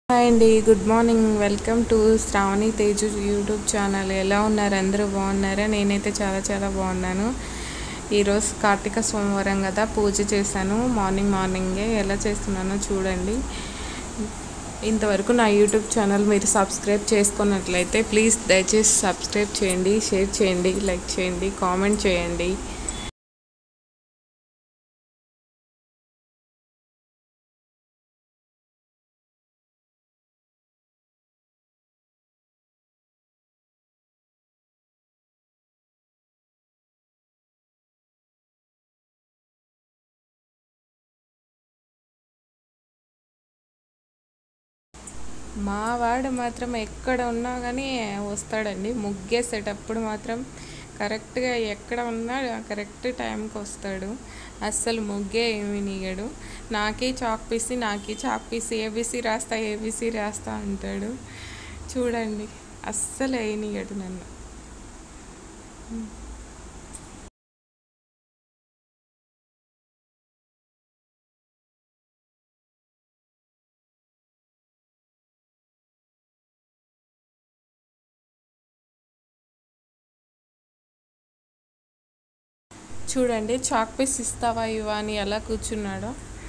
hi అండి good morning welcome to Shravani Teju YouTube channel ఎలా ఉన్నారు అందరూ బాగున్నారా నేనైతే చాలా చాలా బాగున్నాను ఈరోజు కార్తీక సోమవారం కదా పూజ చేశాను మార్నింగ్ మార్నింగే ఎలా చేస్తున్నానో చూడండి ఇంతవరకు నా యూట్యూబ్ ఛానల్ మీరు సబ్స్క్రైబ్ చేసుకున్నట్లయితే ప్లీజ్ దయచేసి సబ్స్క్రైబ్ చేయండి షేర్ చేయండి లైక్ చేయండి కామెంట్ చేయండి మా వాడు మాత్రం ఎక్కడ ఉన్నా కానీ వస్తాడండి ముగ్గేసేటప్పుడు మాత్రం కరెక్ట్గా ఎక్కడ ఉన్నా కరెక్ట్ టైంకి వస్తాడు అస్సలు ముగ్గే ఏమి నీయడు నాకే చాక్ పీసి నాకే చాక్ పీసి ఏబీసీ రాస్తా ఏబీసీ రాస్తా అంటాడు చూడండి అస్సలు వేయనీయడు నన్ను చూడండి చాక్ పీస్ ఇస్తావా ఇవా అని ఎలా కూర్చున్నాడో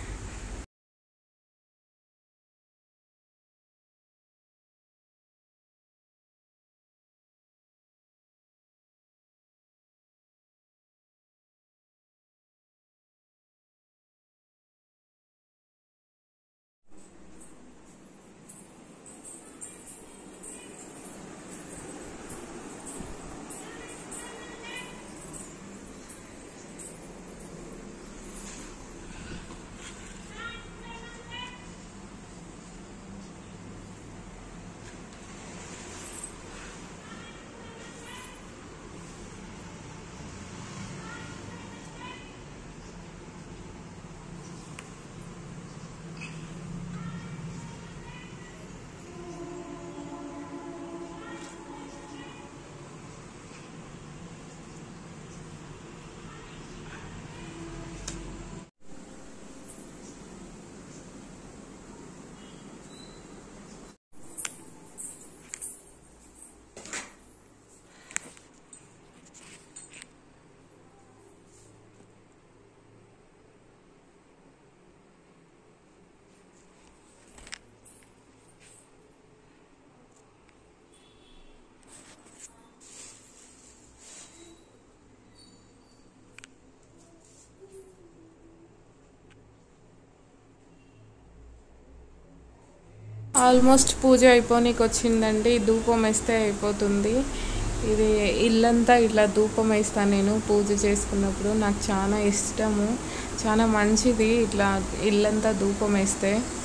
ఆల్మోస్ట్ పూజ అయిపోనీకి వచ్చిందండి ధూపం వేస్తే అయిపోతుంది ఇది ఇల్లంతా ఇట్లా ధూపం వేస్తాను నేను పూజ చేసుకున్నప్పుడు నాకు చాలా ఇష్టము చాలా మంచిది ఇట్లా ఇల్లంతా ధూపం వేస్తే